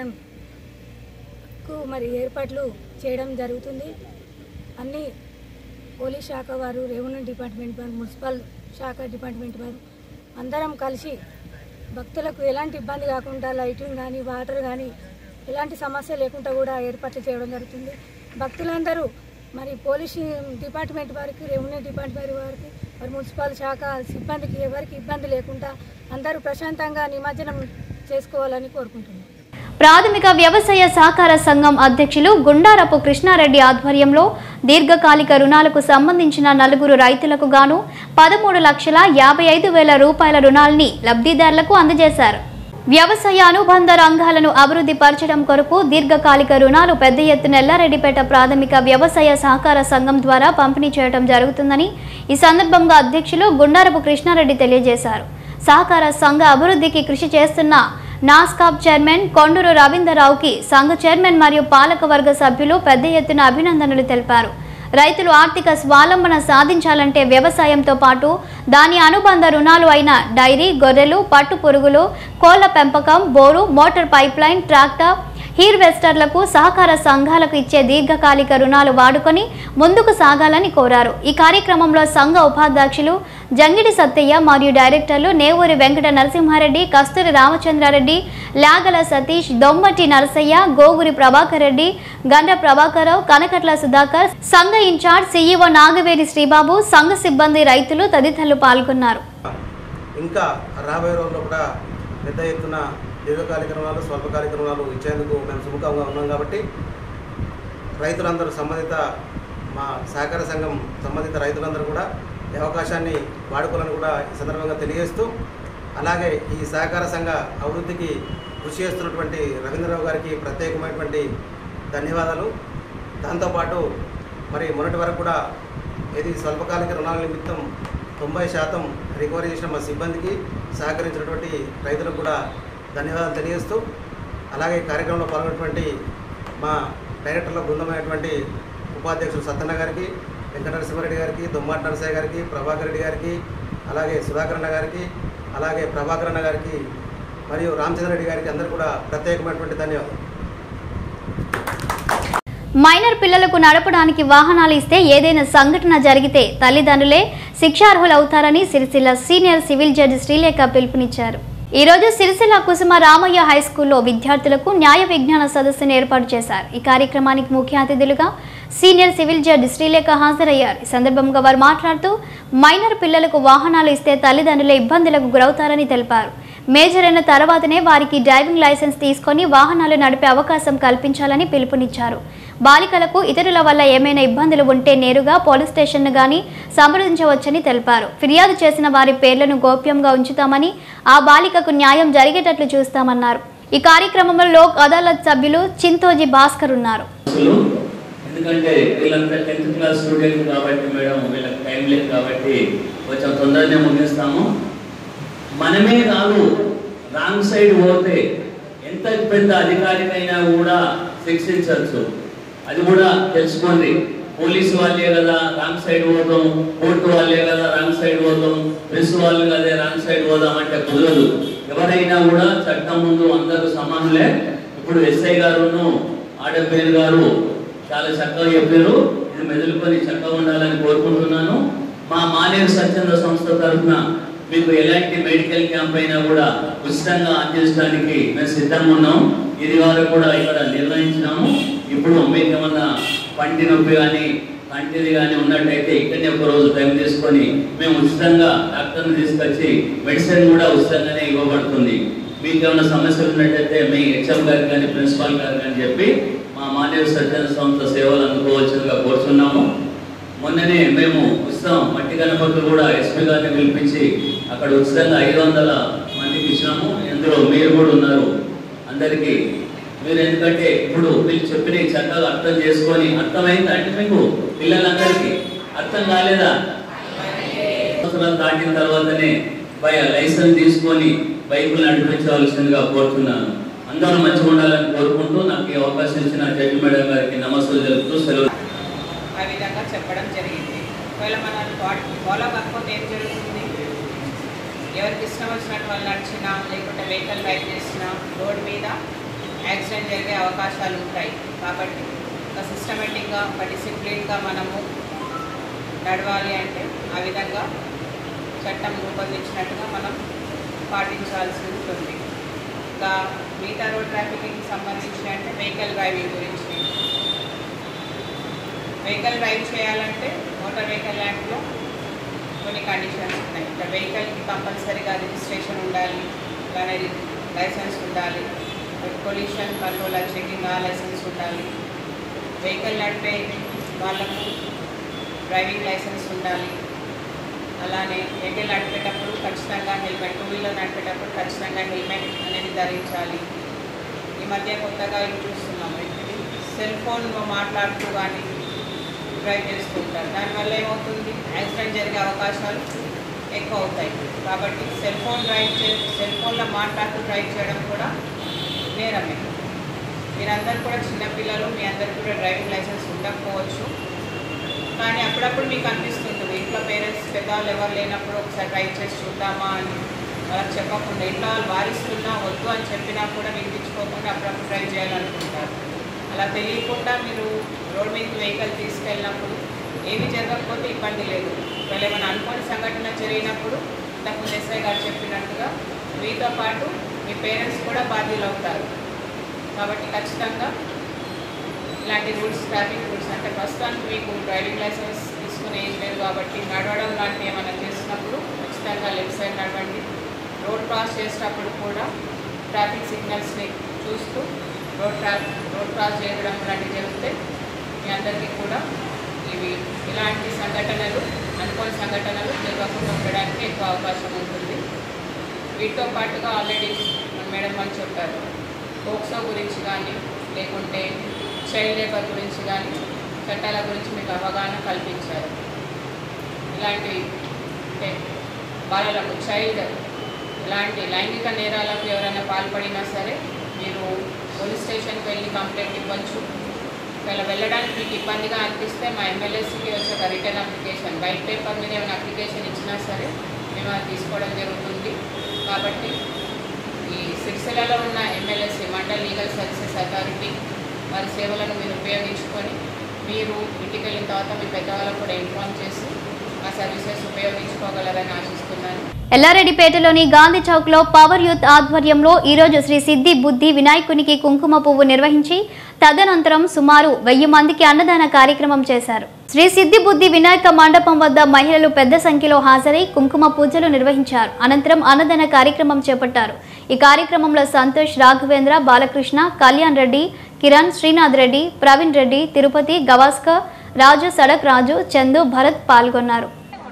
S7: నిమజ్జనంకు మరి ఏర్పాట్లు చేయడం జరుగుతుంది అన్ని పోలీస్ శాఖ వారు రెవెన్యూ డిపార్ట్మెంట్ వారు మున్సిపల్ శాఖ డిపార్ట్మెంట్ వారు అందరం కలిసి భక్తులకు ఎలాంటి ఇబ్బంది కాకుండా లైటింగ్ కానీ వాటర్ కానీ ఎలాంటి సమస్య లేకుండా కూడా ఏర్పాట్లు చేయడం జరుగుతుంది భక్తులందరూ మరి పోలీస్ డిపార్ట్మెంట్ వారికి రెవెన్యూ డిపార్ట్మెంట్ వారికి మరి మున్సిపల్ శాఖ సిబ్బందికి ఎవరికి ఇబ్బంది లేకుండా అందరూ ప్రశాంతంగా నిమజ్జనం చేసుకోవాలని కోరుకుంటున్నాం
S1: ప్రాథమిక వ్యవసాయ సహకార సంఘం అధ్యక్షులు గుండారపు కృష్ణారెడ్డి ఆధ్వర్యంలో దీర్ఘకాలిక రుణాలకు సంబంధించిన నలుగురు రైతులకు గాను పదమూడు లక్షల యాభై ఐదు వేల రూపాయల రుణాల్ని లబ్ధిదారులకు అందజేశారు వ్యవసాయ అనుబంధ రంగాలను అభివృద్ధి పరచడం కొరకు దీర్ఘకాలిక రుణాలు పెద్ద ఎత్తున ఎల్లారెడ్డిపేట ప్రాథమిక వ్యవసాయ సహకార సంఘం ద్వారా పంపిణీ చేయడం జరుగుతుందని ఈ సందర్భంగా అధ్యక్షులు గుండారపు కృష్ణారెడ్డి తెలియజేశారు సహకార సంఘ అభివృద్ధికి కృషి చేస్తున్న నాస్కాప్ చైర్మన్ కొండూరు రవీంద్రరావుకి సంఘ చైర్మన్ మరియు పాలకవర్గ సభ్యులు పెద్ద ఎత్తున అభినందనలు తెలిపారు రైతులు ఆర్థిక స్వావలంబన సాధించాలంటే వ్యవసాయంతో పాటు దాని అనుబంధ రుణాలు అయిన డైరీ గొర్రెలు పట్టు పురుగులు కోళ్ల పెంపకం బోరు మోటార్ పైప్లైన్ ట్రాక్టర్ హీర్వెస్టర్లకు సహకార సంఘాలకు ఇచ్చే దీర్ఘకాలిక రుణాలు వాడుకొని ముందుకు సాగాలని కోరారు ఈ కార్యక్రమంలో సంఘ ఉపాధ్యక్షులు జంగిడి సత్తయ్య మరియు డైరెక్టర్లు నేవూరి వెంకట నరసింహారెడ్డి కస్తూరి రామచంద్రారెడ్డి లాగల సతీష్ దొమ్మటి నరసయ్య గోగురి ప్రభాకర్ రెడ్డి గండ్ర ప్రభాకరరావు కనకట్ల సుధాకర్ సంఘ ఇన్ఛార్జ్ సీఈఓ నాగవేరి శ్రీబాబు సంఘ సిబ్బంది రైతులు తదితరులు పాల్గొన్నారు
S8: ఇంకా రాబోయే రోజుల్లో కూడా పెద్ద ఎత్తున దీర్ఘకాలిక రుణాలు స్వల్పకాలిక రుణాలు ఇచ్చేందుకు మేము సుముఖంగా ఉన్నాం కాబట్టి రైతులందరూ సంబంధిత మా సహకార సంఘం సంబంధిత రైతులందరూ కూడా ఈ అవకాశాన్ని వాడుకోవాలని కూడా ఈ సందర్భంగా తెలియజేస్తూ అలాగే ఈ సహకార సంఘ అభివృద్ధికి కృషి చేస్తున్నటువంటి రవీంద్రరావు గారికి ప్రత్యేకమైనటువంటి ధన్యవాదాలు దాంతోపాటు మరి మొన్నటి వరకు కూడా ఇది స్వల్పకాలిక రుణాల నిమిత్తం తొంభై శాతం రికవరీ చేసిన మా సిబ్బందికి సహకరించినటువంటి రైతులకు కూడా ధన్యవాదాలు తెలియజేస్తూ అలాగే ఈ కార్యక్రమంలో పాల్గొన్నటువంటి మా డైరెక్టర్ల బృందమైనటువంటి ఉపాధ్యక్షుడు సత్తన్న గారికి వెంకట నరసింహారెడ్డి గారికి దొమ్మాటి నరసయ్య గారికి ప్రభాకర్ రెడ్డి గారికి అలాగే సుధాకర్ అన్న గారికి అలాగే ప్రభాకర్ అన్న గారికి మరియు రామచంద్రరెడ్డి గారికి అందరూ కూడా ప్రత్యేకమైనటువంటి ధన్యవాదాలు
S1: మైనర్ పిల్లలకు నడపడానికి వాహనాలు ఇస్తే ఏదైనా సంఘటన జరిగితే తల్లిదండ్రులే శిక్షార్హులవుతారని Sircilla senior civil judge Srilekha పిలుపునిచ్చారు ఈ రోజు సిరిసిల్ల కుసుమ రామయ్య హై స్కూల్లో విద్యార్థులకు న్యాయ విజ్ఞాన సదస్సును ఏర్పాటు చేశారు ఈ కార్యక్రమానికి ముఖ్య అతిథులుగా సీనియర్ సివిల్ జడ్జి శ్రీలేఖ హాజరయ్యారు ఈ సందర్భంగా వారు మాట్లాడుతూ మైనర్ పిల్లలకు వాహనాలు ఇస్తే తల్లిదండ్రుల ఇబ్బందులకు గురవుతారని తెలిపారు మేజర్ అయిన తర్వాతనే వారికి డ్రైవింగ్ లైసెన్స్ తీసుకొని వాహనాలు నడిపే అవకాశం కల్పించాలని పిలుపునిచ్చారు బాలికలకు ఇతరుల వల్ల ఏమైనా ఇబ్బందులు ఉంటే నేరుగా పోలీస్ స్టేషన్ను గాని సంప్రదించవచ్చని తెలిపారు ఫిర్యాదు చేసిన వారి పేర్లను గోప్యంగా ఉంచుతామని ఆ బాలికకు న్యాయం జరిగేటట్లు చూస్తామన్నారు ఈ కార్యక్రమంలో లోక్ అదాలత్ సభ్యులు చింతోజీ భాస్కర్ ఉన్నారు
S9: అసలు ఎందుకంటే వీళ్ళంతా టెన్త్ క్లాస్ స్టూడెంట్ కాబట్టి మేడం వీళ్ళకి టైం లేదు కాబట్టి కొంచెం తొందరనే ముగిస్తాము మనమే కాదు రాంగ్ సైడ్ పోతే ఎంత పెద్ద అధికారికైనా కూడా శిక్షించవచ్చు అది కూడా తెలుసుకోండి పోలీసు వాళ్ళే కదా రాంగ్ సైడ్ పోతాం కోర్టు వాళ్ళే కదా రాంగ్ సైడ్ పోతాం ప్రెస్ వాళ్ళు కదే రాంగ్ సైడ్ పోదాం అంటే కుదరదు ఎవరైనా కూడా చట్టం ముందు అందరూ సమానులే ఇప్పుడు ఎస్ఐ గారును ఆడపేరు గారు చాలా చక్కగా చెప్పారు ఇది మెదులుకొని చక్కగా ఉండాలని కోరుకుంటున్నాను మా మానేరు స్వచ్ఛంద సంస్థ తరఫున మీకు ఎలాంటి మెడికల్ క్యాంప్ అయినా కూడా ఉచితంగా అందించడానికి మేము సిద్ధంగా ఉన్నాం ఇది వారు కూడా ఇక్కడ నిర్వహించినాము ఇప్పుడు మీకు ఏమన్నా పంటి నొప్పి కానీ కంటిది కానీ ఉన్నట్టయితే ఇక్కడనే ఒక రోజు టైం తీసుకొని మేము ఉచితంగా డాక్టర్ని తీసుకొచ్చి మెడిసిన్ కూడా ఉచితంగానే ఇవ్వబడుతుంది మీకు ఏమైనా సమస్యలు ఉన్నట్టయితే మీ హెచ్ఎం గారికి కానీ ప్రిన్సిపాల్ గారు కానీ చెప్పి మా మానవ సజ్జన సంస్థ సేవలు అందుకోవచ్చుగా కోరుచున్నాము మొన్ననే మేము ఉచితం మట్టి గణపతులు కూడా ఎస్పీ గారిని పిలిపించి అక్కడ ఉచితంగా ఐదు వందల మందికి ఇచ్చినాము ఇందులో మీరు కూడా ఉన్నారు అందరికీ మీరు ఎందుకంటే ఇప్పుడు వీళ్ళు చెప్పిన చక్కగా అర్థం చేసుకొని అర్థమైందా అంటే మీకు పిల్లలందరికీ అర్థం కాలేదా సంవత్సరాలు దాటిన తర్వాతనే బై లైసెన్స్ తీసుకొని బైకులు నడిపించవలసిందిగా కోరుతున్నాను అందరూ మంచిగా ఉండాలని కోరుకుంటూ నాకు ఈ అవకాశం ఇచ్చిన జడ్జి మేడం గారికి నమస్సులు తెలుపుతూ సెలవు
S10: ఆ విధంగా చెప్పడం జరిగింది ఒకవేళ మనం ఫాలో కాకపోతే ఏం జరుగుతుంది ఎవరికి ఇష్టం వచ్చినట్టు వాళ్ళు నడిచినా లేకుంటే వెహికల్ డ్రైవ్ చేసినా రోడ్ మీద యాక్సిడెంట్ జరిగే అవకాశాలు ఉంటాయి కాబట్టి ఒక సిస్టమేటిక్గా ఒక డిసిప్లిన్గా మనము నడవాలి అంటే ఆ విధంగా చట్టం రూపొందించినట్టుగా మనం పాటించాల్సి ఉంటుంది ఇంకా మిగతా రోడ్ ట్రాఫిక్కి సంబంధించి అంటే వెహికల్ డ్రైవింగ్ గురించి వెహికల్ డ్రైవ్ చేయాలంటే మోటార్ వెహికల్ యాక్ట్లో కొన్ని కండిషన్స్ ఉన్నాయి ఇట్లా వెహికల్కి కంపల్సరీగా రిజిస్ట్రేషన్ ఉండాలి అలానే లైసెన్స్ ఉండాలి పొల్యూషన్ కంట్రోల్ చెకింగ్ ఆ లైసెన్స్ ఉండాలి వెహికల్ నడిపే వాళ్ళకు డ్రైవింగ్ లైసెన్స్ ఉండాలి అలానే వెహికల్ నడిపేటప్పుడు ఖచ్చితంగా హెల్మెట్ టూ వీలర్ నడిపేటప్పుడు ఖచ్చితంగా హెల్మెట్ అనేది ధరించాలి ఈ మధ్య కొత్తగా ఇది చూస్తున్నాం ఇది సెల్ ఫోన్ మాట్లాడుతూ కానీ డ్రైవ్ చేస్తూ ఉంటారు దానివల్ల ఏమవుతుంది యాక్సిడెంట్ జరిగే అవకాశాలు ఎక్కువ అవుతాయి కాబట్టి సెల్ ఫోన్ డ్రైవ్ చే సెల్ ఫోన్లో మాట్లాడుతూ డ్రైవ్ చేయడం కూడా నేరమే మీరందరూ కూడా చిన్నపిల్లలు మీ అందరికీ కూడా డ్రైవింగ్ లైసెన్స్ ఉండకపోవచ్చు కానీ అప్పుడప్పుడు మీకు అనిపిస్తుంటుంది ఇంట్లో పేరెంట్స్ పెద్దవాళ్ళు ఎవరు లేనప్పుడు ఒకసారి డ్రైవ్ చేసి చూద్దామా అని వాళ్ళకి చెప్పకుండా ఇంట్లో వాళ్ళు వారిస్తున్నా వద్దు అని చెప్పినా కూడా వినిపించుకోకుండా అప్పుడప్పుడు డ్రైవ్ చేయాలనుకుంటారు అలా తెలియకుండా మీరు రోడ్ మీదకి వెహికల్ తీసుకెళ్ళినప్పుడు ఏమి జరగకపోతే ఇబ్బంది లేదు ఒకవేళ ఏమైనా అనుకోని సంఘటన జరిగినప్పుడు ఇంతకుముందు ఎస్ఐ గారు చెప్పినట్టుగా మీతో పాటు మీ పేరెంట్స్ కూడా బాధ్యులు అవుతారు కాబట్టి ఖచ్చితంగా ఇలాంటి రూల్స్ ట్రాఫిక్ రూల్స్ అంటే ప్రస్తుతానికి మీకు డ్రైవింగ్ లైసెన్స్ తీసుకుని ఏం లేదు కాబట్టి నడవడం లాంటివి ఏమైనా చేసినప్పుడు ఖచ్చితంగా లెఫ్ట్ సైడ్ నడవండి రోడ్ క్రాస్ చేసేటప్పుడు కూడా ట్రాఫిక్ సిగ్నల్స్ని చూస్తూ రోడ్ ట్రా రోడ్ క్రాస్ చేయడం లాంటివి జరిగితే మీ అందరికీ కూడా ఇవి ఇలాంటి సంఘటనలు అనుకోని సంఘటనలు జరగకుండా ఉండడానికి ఎక్కువ అవకాశం ఉంటుంది వీటితో పాటుగా ఆల్రెడీ మన మేడం వాళ్ళు చెప్పారు పోక్సో గురించి కానీ లేకుంటే చైల్డ్ లేబర్ గురించి కానీ చట్టాల గురించి మీకు అవగాహన కల్పించారు ఇలాంటి అంటే బాలలకు చైల్డ్ ఇలాంటి లైంగిక నేరాలకు ఎవరైనా పాల్పడినా సరే మీరు పోలీస్ స్టేషన్కి వెళ్ళి కంప్లైంట్ ఇవ్వచ్చు ఒకవేళ వెళ్ళడానికి మీకు ఇబ్బందిగా అనిపిస్తే మా ఎమ్మెల్యేసీకి వచ్చే ఒక రిటర్న్ అప్లికేషన్ వైట్ పేపర్ మీద ఏమైనా అప్లికేషన్ ఇచ్చినా సరే మేము అది తీసుకోవడం జరుగుతుంది కాబట్టి ఈ సిరిసిల్లలో ఉన్న MLSC mandal legal services authority వారి సేవలను మీరు ఉపయోగించుకొని మీరు ఇంటికి వెళ్ళిన తర్వాత మీ పెద్దవాళ్ళకు కూడా ఇన్ఫామ్ చేసి మా సర్వీసెస్ ఉపయోగించుకోగలరని ఆశిస్తున్నాను
S1: ఎల్లారెడ్డిపేటలోని గాంధీ చౌక్ లో పవర్ యూత్ ఆధ్వర్యంలో ఈరోజు శ్రీ సిద్ధి బుద్ధి వినాయకునికి కుంకుమ పువ్వు నిర్వహించి తదనంతరం సుమారు వెయ్యి మందికి అన్నదాన కార్యక్రమం చేశారు శ్రీ సిద్ధి బుద్ధి వినాయక మండపం వద్ద మహిళలు పెద్ద సంఖ్యలో హాజరై కుంకుమ పూజలు నిర్వహించారు అనంతరం అన్నదాన కార్యక్రమం చేపట్టారు ఈ కార్యక్రమంలో సంతోష్ రాఘవేంద్ర బాలకృష్ణ కళ్యాణ్ రెడ్డి కిరణ్ శ్రీనాథ్ రెడ్డి ప్రవీణ్ రెడ్డి తిరుపతి గవాస్కర్ రాజు సడక్ రాజు చందు భరత్ పాల్గొన్నారు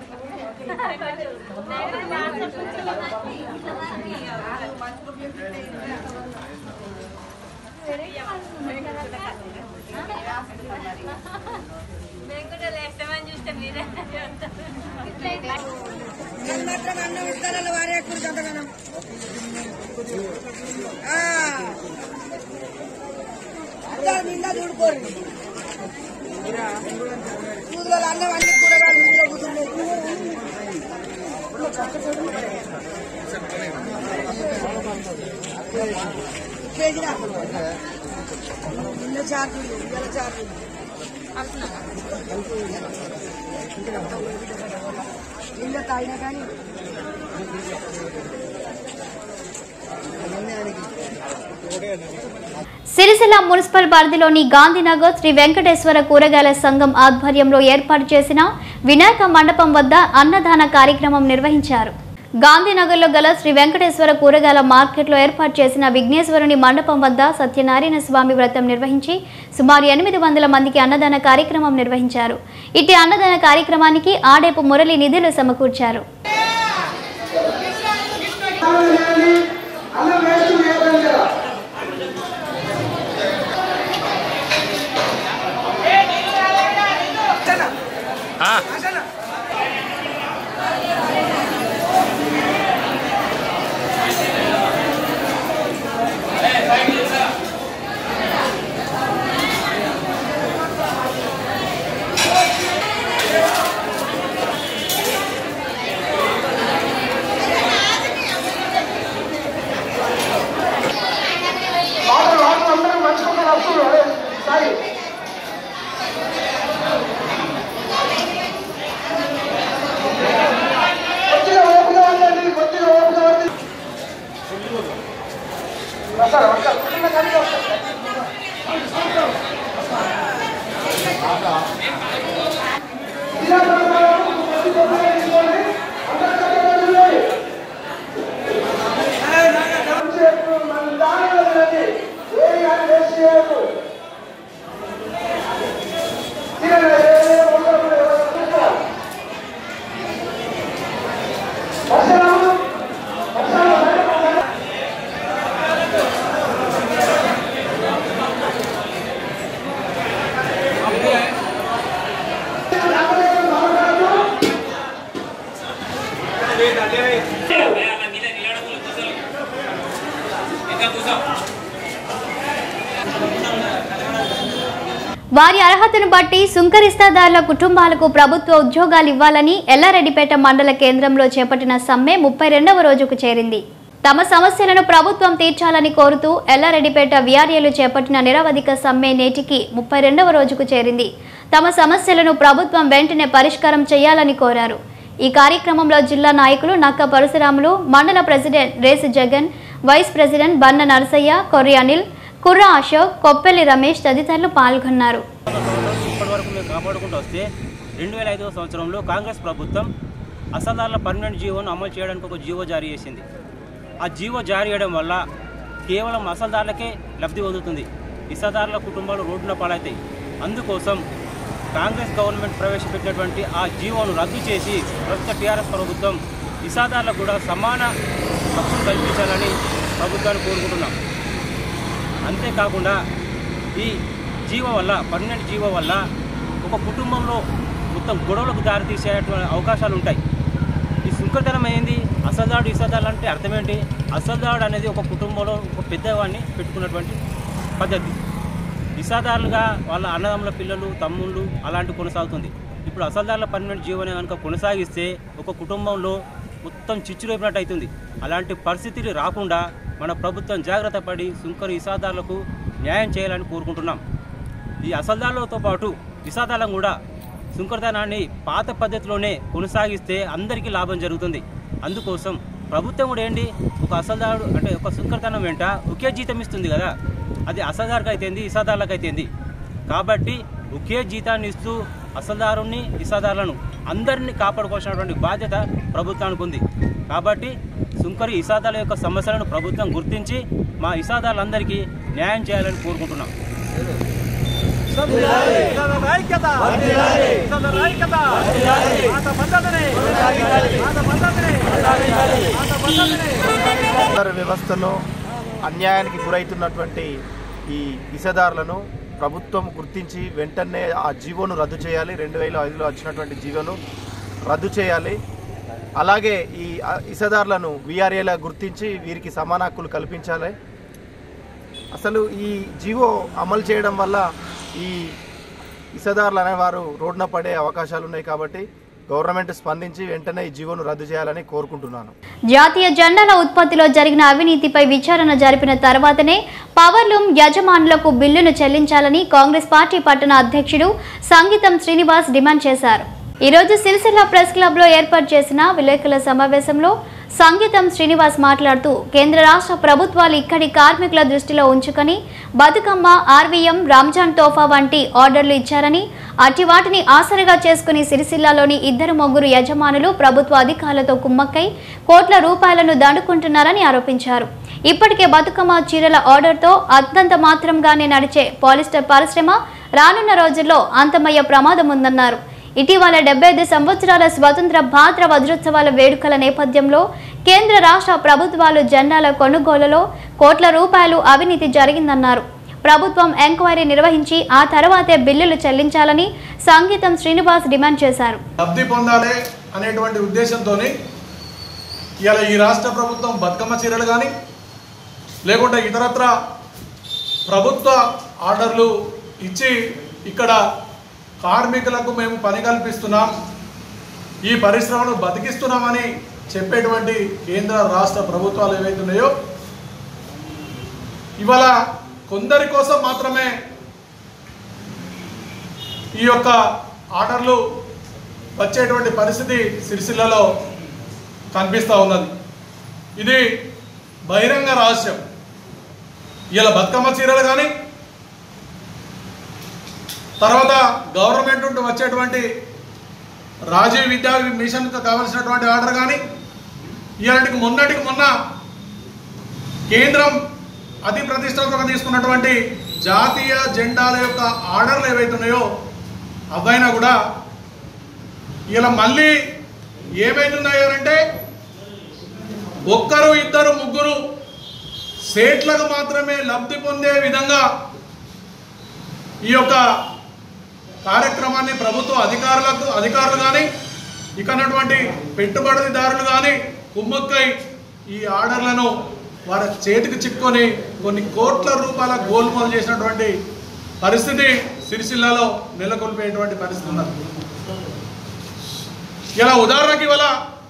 S1: సిరిసిల్ల మున్సిపల్ పరిధిలోని గాంధీనగర్ శ్రీ వెంకటేశ్వర కూరగాయల సంఘం ఆధ్వర్యంలో ఏర్పాటు చేసిన వినాయక మండపం వద్ద అన్నదాన కార్యక్రమం నిర్వహించారు గాంధీనగర్లో గల శ్రీ వెంకటేశ్వర కూరగాయల మార్కెట్లో ఏర్పాటు చేసిన విఘ్నేశ్వరుని మండపం వద్ద సత్యనారాయణ స్వామి వ్రతం నిర్వహించి సుమారు ఎనిమిది వందల మందికి అన్నదాన కార్యక్రమం నిర్వహించారు ఇట్టి అన్నదాన కార్యక్రమానికి ఆడేపు మురళి నిధులు సమకూర్చారు వారి అర్హతను బట్టి సుంకరిస్తాదారుల కుటుంబాలకు ప్రభుత్వ ఉద్యోగాలు ఇవ్వాలని ఎల్లారెడ్డిపేట మండల కేంద్రంలో చేపట్టిన సమ్మె ముప్పై రెండవ రోజుకు చేరింది తమ సమస్యలను ప్రభుత్వం తీర్చాలని కోరుతూ ఎల్లారెడ్డిపేట విఆర్ఏలు చేపట్టిన నిరవధిక సమ్మె నేటికి ముప్పై రెండవ రోజుకు చేరింది తమ సమస్యలను ప్రభుత్వం వెంటనే పరిష్కారం చేయాలని కోరారు ఈ కార్యక్రమంలో జిల్లా నాయకులు నక్క పరశురాములు మండల president Resu Jagan vice president Banna Narasaiah Korri Anil Kurra Ashok కొప్పెల్లి Ramesh తదితరులు పాల్గొన్నారు
S11: ఇప్పటి వరకు మేము కాపాడుకుంటూ వస్తే రెండు వేల ఐదవ సంవత్సరంలో కాంగ్రెస్ ప్రభుత్వం అసదారుల పర్మనెంట్ జీవోను అమలు చేయడానికి ఒక జీవో జారీ చేసింది ఆ జీవో జారీ చేయడం వల్ల కేవలం అసలుదారులకే లబ్ధి పొందుతుంది ఇసాదారుల కుటుంబాలు రోడ్డున పాలవుతాయి అందుకోసం కాంగ్రెస్ గవర్నమెంట్ ప్రవేశపెట్టినటువంటి ఆ జీవోను రద్దు చేసి ప్రస్తుత టీఆర్ఎస్ ప్రభుత్వం ఇసాదారులకు కూడా సమాన హక్కులు కల్పించాలని ప్రభుత్వాన్ని కోరుకుంటున్నాం అంతేకాకుండా ఈ జీవ వల్ల పర్మనెంట్ జీవ వల్ల ఒక కుటుంబంలో మొత్తం గొడవలకు దారితీసేటువంటి అవకాశాలు ఉంటాయి ఈ సుంకరతనం ఏంది అసదాడు ఇసదాడు అంటే అర్థం ఏంటి అసదాడు అనేది ఒక కుటుంబంలో ఒక పెద్దవాడిని పెట్టుకున్నటువంటి పద్ధతి ఇసాదారులుగా వాళ్ళ అన్నదమ్ముల పిల్లలు తమ్ముళ్ళు అలాంటి కొనసాగుతుంది ఇప్పుడు అసలుదారుల పర్మనెంట్ జీవనం కనుక కొనసాగిస్తే ఒక కుటుంబంలో మొత్తం చిచ్చులేపినట్టు అవుతుంది అలాంటి పరిస్థితులు రాకుండా మన ప్రభుత్వం జాగ్రత్త పడి సుంకరు ఇసాదారులకు న్యాయం చేయాలని కోరుకుంటున్నాం ఈ అసలుదారులతో పాటు ఇసాదాలను కూడా సుంకరతనాన్ని పాత పద్ధతిలోనే కొనసాగిస్తే అందరికీ లాభం జరుగుతుంది అందుకోసం ప్రభుత్వం కూడా ఏంటి ఒక అసలుదారు అంటే ఒక సుంకరతనం వెంట ఒకే జీతం ఇస్తుంది కదా అది అసలుదారుకు అయితేంది ఇసాదారులకు అయితేంది కాబట్టి ఒకే జీతాన్ని ఇస్తూ అసలుదారుని ఇసాదారులను అందరినీ కాపాడుకోవాల్సినటువంటి బాధ్యత ప్రభుత్వానికి ఉంది కాబట్టి సుంకరి ఇసాదాల యొక్క సమస్యలను ప్రభుత్వం గుర్తించి మా ఇసాదారులందరికీ న్యాయం చేయాలని కోరుకుంటున్నాం
S12: ఆధార వ్యవస్థలో అన్యాయానికి గురవుతున్నటువంటి ఈ ఇసదారులను ప్రభుత్వం గుర్తించి వెంటనే ఆ జీవోను రద్దు చేయాలి రెండు వేల ఐదులో వచ్చినటువంటి జీవోను రద్దు చేయాలి అలాగే ఈ ఆ, ఇసదారులను వీఆర్ఏలా గుర్తించి వీరికి సమాన హక్కులు కల్పించాలి అసలు ఈ జీవో అమలు చేయడం వల్ల ఈ ఇసదారులు అనేవారు రోడ్డున పడే అవకాశాలు ఉన్నాయి కాబట్టి గవర్నమెంట్ స్పందించి వెంటనే ఈ జీవోను రద్దు చేయాలని కోరుకుంటున్నాను
S1: జాతీయ జెండాల ఉత్పత్తిలో జరిగిన అవినీతిపై విచారణ జరిపిన తర్వాతనే పవర్లూమ్ యజమానులకు బిల్లును చెల్లించాలని కాంగ్రెస్ పార్టీ పట్టణ అధ్యక్షుడు సంగీతం శ్రీనివాస్ డిమాండ్ చేశారు ఈరోజు సిరిసిల్ల ప్రెస్ క్లబ్లో ఏర్పాటు చేసిన విలేకరుల సమావేశంలో సంగీతం శ్రీనివాస్ మాట్లాడుతూ కేంద్ర రాష్ట్ర ప్రభుత్వాలు ఇక్కడి కార్మికుల దృష్టిలో ఉంచుకొని బతుకమ్మ ఆర్వీఎం రంజాన్ తోఫా వంటి ఆర్డర్లు ఇచ్చారని అట్టి వాటిని ఆసరగా చేసుకుని సిరిసిల్లాలోని ఇద్దరు ముగ్గురు యజమానులు ప్రభుత్వ అధికారులతో కుమ్మక్కై కోట్ల రూపాయలను దండుకుంటున్నారని ఆరోపించారు ఇప్పటికే బతుకమ్మ చీరల ఆర్డర్తో అంతంత మాత్రంగానే నడిచే పాలిస్టర్ పరిశ్రమ రానున్న రోజుల్లో అంతమయ్యే ప్రమాదం ఉందన్నారు ఇటీవల డెబ్బై ఐదు సంవత్సరాల స్వతంత్ర భాద్ర వజ్రోత్సవాల వేడుకల నేపథ్యంలో కేంద్ర రాష్ట్ర ప్రభుత్వాలు జెండాల కొనుగోలులో కోట్ల రూపాయలు అవినీతి జరిగిందన్నారు ప్రభుత్వం ఎంక్వైరీ నిర్వహించి ఆ తర్వాతే బిల్లులు చెల్లించాలని సంగీతం శ్రీనివాస్ డిమాండ్ చేశారు
S13: లబ్ధి పొందాలి అనేటువంటి ఉద్దేశంతో ఇవాళ ఈ రాష్ట్ర ప్రభుత్వం బతుకమ్మ చీరలు కానీ లేకుంటే ఇతరత్ర ప్రభుత్వ ఆర్డర్లు ఇచ్చి ఇక్కడ కార్మికులకు మేము పని కల్పిస్తున్నాం ఈ పరిశ్రమను బతికిస్తున్నామని చెప్పేటువంటి కేంద్ర రాష్ట్ర ప్రభుత్వాలు ఏవైతే ఉన్నాయో ఇవాళ కొందరి కోసం మాత్రమే ఈ యొక్క ఆర్డర్లు వచ్చేటువంటి పరిస్థితి సిరిసిల్లలో కనిపిస్తూ ఉన్నది ఇది బహిరంగ రహస్యం ఇలా బతుకమ్మ చీరలు కానీ తర్వాత గవర్నమెంట్ నుండి వచ్చేటువంటి రాజీవ్ విద్యా మిషన్కి కావాల్సినటువంటి ఆర్డర్ కానీ ఇలాంటికి మొన్నటికి మొన్న కేంద్రం అతి ప్రతిష్టాత్మకంగా తీసుకున్నటువంటి జాతీయ జెండాల యొక్క ఆర్డర్లు ఏవైతే ఉన్నాయో అవైనా కూడా ఇలా మళ్ళీ ఏమైతున్నాయో అంటే ఒక్కరు ఇద్దరు ముగ్గురు సేట్లకు మాత్రమే లబ్ధి పొందే విధంగా ఈ యొక్క కార్యక్రమాన్ని ప్రభుత్వ అధికారులకు అధికారులు కానీ ఇకన్నటువంటి పెట్టుబడిదారులు కానీ కుమ్మక్కై ఈ ఆర్డర్లను వారి చేతికి చిక్కుకొని కొన్ని కోట్ల రూపాయల గోల్మాలు చేసినటువంటి పరిస్థితి సిరిసిల్లాలో నెలకొల్పేటువంటి పరిస్థితి ఉన్నది ఇలా ఉదాహరణకి ఇవాళ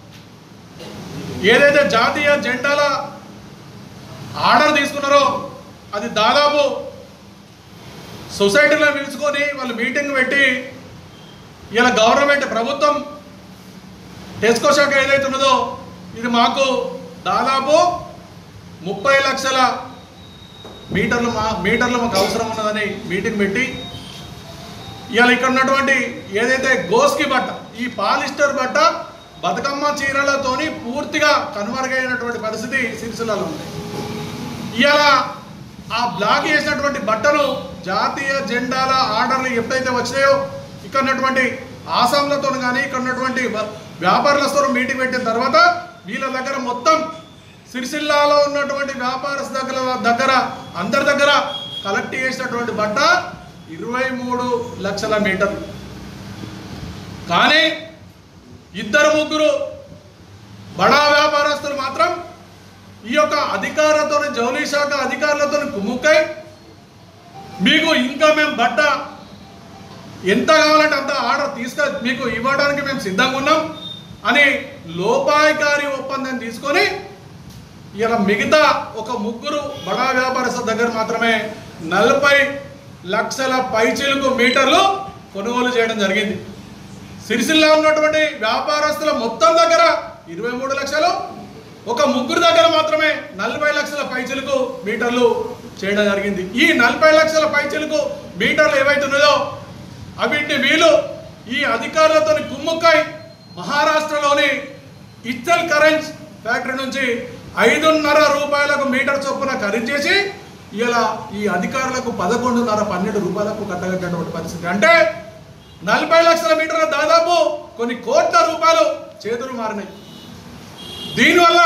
S13: ఏదైతే జాతీయ జెండాల ఆర్డర్ తీసుకున్నారో అది దాదాపు సొసైటీలో పిలుచుకొని వాళ్ళు మీటింగ్ పెట్టి ఇలా గవర్నమెంట్ ప్రభుత్వం టెస్కో శాఖ ఏదైతే ఉన్నదో ఇది మాకు దాదాపు ముప్పై లక్షల మీటర్లు మా మీటర్లు మాకు అవసరం ఉన్నదని మీటింగ్ పెట్టి ఇవాళ ఇక్కడ ఉన్నటువంటి ఏదైతే గోస్కి బట్ట ఈ పాలిస్టర్ బట్ట బతుకమ్మ చీరలతోని పూర్తిగా కనుమరుగైనటువంటి పరిస్థితి సిరిసిల్లలో ఉంది ఇవాళ ఆ బ్లాక్ చేసినటువంటి బట్టలు జాతీయ జెండాల ఆర్డర్లు ఎప్పుడైతే వచ్చినాయో ఇక్కడ ఉన్నటువంటి ఆసాంలతో కానీ ఇక్కడ ఉన్నటువంటి వ- వ్యాపారులతో మీటింగ్ పెట్టిన తర్వాత వీళ్ళ దగ్గర మొత్తం సిరిసిల్లాలో ఉన్నటువంటి వ్యాపారస్తు దగ్గర దగ్గర అందరి దగ్గర కలెక్ట్ చేసినటువంటి బట్ట ఇరవై మూడు లక్షల మీటర్లు కానీ ఇద్దరు ముగ్గురు బడా వ్యాపారస్తులు మాత్రం ఈ యొక్క అధికారులతో జౌలీ శాఖ అధికారులతో కుమ్ముక్కై మీకు ఇంకా మేము బట్ట ఎంత కావాలంటే అంత ఆర్డర్ తీసుక మీకు ఇవ్వడానికి మేము సిద్ధంగా ఉన్నాం అని లోపాయికారి ఒప్పందం తీసుకొని ఇలా మిగతా ఒక ముగ్గురు బడా వ్యాపారస్తుల దగ్గర మాత్రమే నలభై లక్షల పైచీలకు మీటర్లు కొనుగోలు చేయడం జరిగింది సిరిసిల్ల ఉన్నటువంటి వ్యాపారస్తుల మొత్తం దగ్గర ఇరవై మూడు లక్షలు ఒక ముగ్గురు దగ్గర మాత్రమే నలభై లక్షల పైచలకు మీటర్లు చేయడం జరిగింది ఈ నలభై లక్షల పైచలకు మీటర్లు ఏవైతున్నదో అవిటిని వీళ్ళు ఈ అధికారులతో కుమ్ముక్కై మహారాష్ట్రలోని ఇచ్చల్ కరెంట్ ఫ్యాక్టరీ నుంచి ఐదున్నర రూపాయలకు మీటర్ చొప్పున ఖరీదు చేసి ఇలా ఈ అధికారులకు పదకొండున్నర పన్నెండు రూపాయలకు కట్టగట్టినటువంటి పరిస్థితి అంటే నలభై లక్షల మీటర్ల దాదాపు కొన్ని కోట్ల రూపాయలు చేతులు మారినాయి దీనివల్ల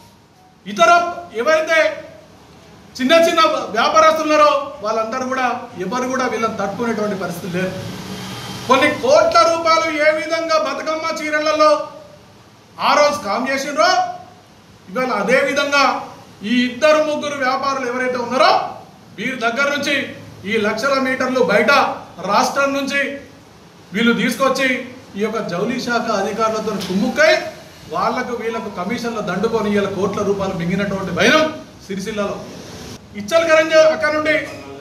S13: ఇతర ఎవరైతే చిన్న చిన్న వ్యాపారస్తులు ఉన్నారో వాళ్ళందరూ కూడా ఎవరు కూడా వీళ్ళని తట్టుకునేటువంటి పరిస్థితి లేదు కొన్ని కోట్ల రూపాయలు ఏ విధంగా బతుకమ్మ చీరలలో ఆ రోజు కామ్ చేసిండ్రో ఇవాళ అదే విధంగా ఈ ఇద్దరు ముగ్గురు వ్యాపారులు ఎవరైతే ఉన్నారో వీరి దగ్గర నుంచి ఈ లక్షల మీటర్లు బయట రాష్ట్రం నుంచి వీళ్ళు తీసుకొచ్చి ఈ యొక్క జౌలీ శాఖ అధికారులతో కుమ్ముక్కై వాళ్లకు వీళ్ళకు కమిషన్లు దండుకొని వీళ్ళ కోట్ల రూపాయలు మింగినటువంటి భయం సిరిసిల్లలో ఇచ్చల్ కరంజ అక్కడ నుండి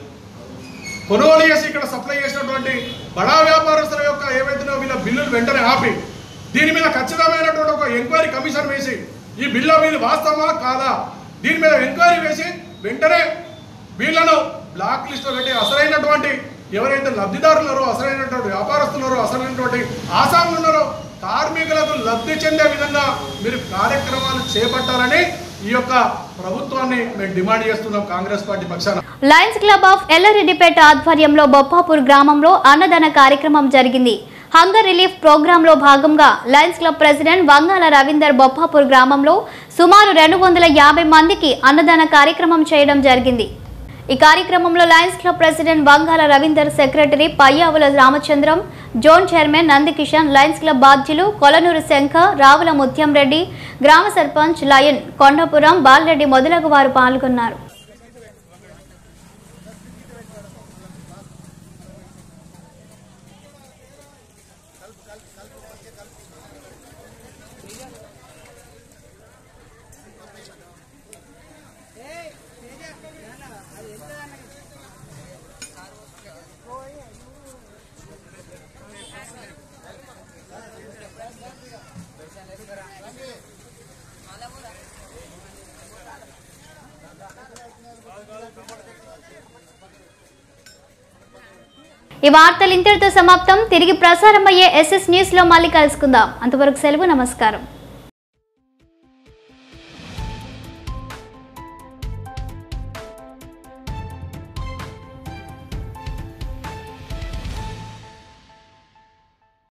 S13: కొనుగోలు చేసి ఇక్కడ సప్లై చేసినటువంటి బడా వ్యాపారస్తుల యొక్క ఏవైతే వీళ్ళ బిల్లులు వెంటనే ఆపి దీని మీద ఖచ్చితమైనటువంటి ఒక ఎంక్వైరీ కమిషన్ వేసి ఈ బిల్లు మీద వాస్తవమా కాదా దీని మీద ఎంక్వైరీ వేసి వెంటనే వీళ్ళను బ్లాక్ లిస్ట్లో పెట్టి అసలైనటువంటి ఎవరైతే లబ్ధిదారులు ఉన్నారో అసలైనటువంటి వ్యాపారస్తులు ఉన్నారో అసలైనటువంటి ఆసాములు ఉన్నారో కార్మికులకు లబ్ధి చెందే విధంగా మీరు కార్యక్రమాలు చేపట్టాలని ఈ యొక్క ప్రభుత్వాన్ని మేము డిమాండ్ చేస్తున్నాం కాంగ్రెస్ పార్టీ పక్షాన
S1: లయన్స్ క్లబ్ ఆఫ్ ఎల్లారెడ్డిపేట ఆధ్వర్యంలో బొప్పాపూర్ గ్రామంలో అన్నదాన కార్యక్రమం జరిగింది హంగర్ రిలీఫ్ ప్రోగ్రాంలో భాగంగా Lions Club president Vangala Ravinder Boppapur గ్రామంలో సుమారు రెండు వందల యాభై మందికి అన్నదాన కార్యక్రమం చేయడం జరిగింది ఈ కార్యక్రమంలో Lions Club president Vangala Ravinder secretary Payyavula Ramachandram zone chairman Nandikishan Lions Club బాధ్యులు కొలనూరు శంఖ రావుల ముత్యం రెడ్డి గ్రామ సర్పంచ్ లయన్ కొండపురం బాలరెడ్డి మొదలగు వారు పాల్గొన్నారు ఈ వార్తలు ఇంతటితో సమాప్తం తిరిగి ప్రసారం అయ్యే ఎస్ఎస్ న్యూస్ లో మళ్ళీ కలుసుకుందాం అంతవరకు సెలవు నమస్కారం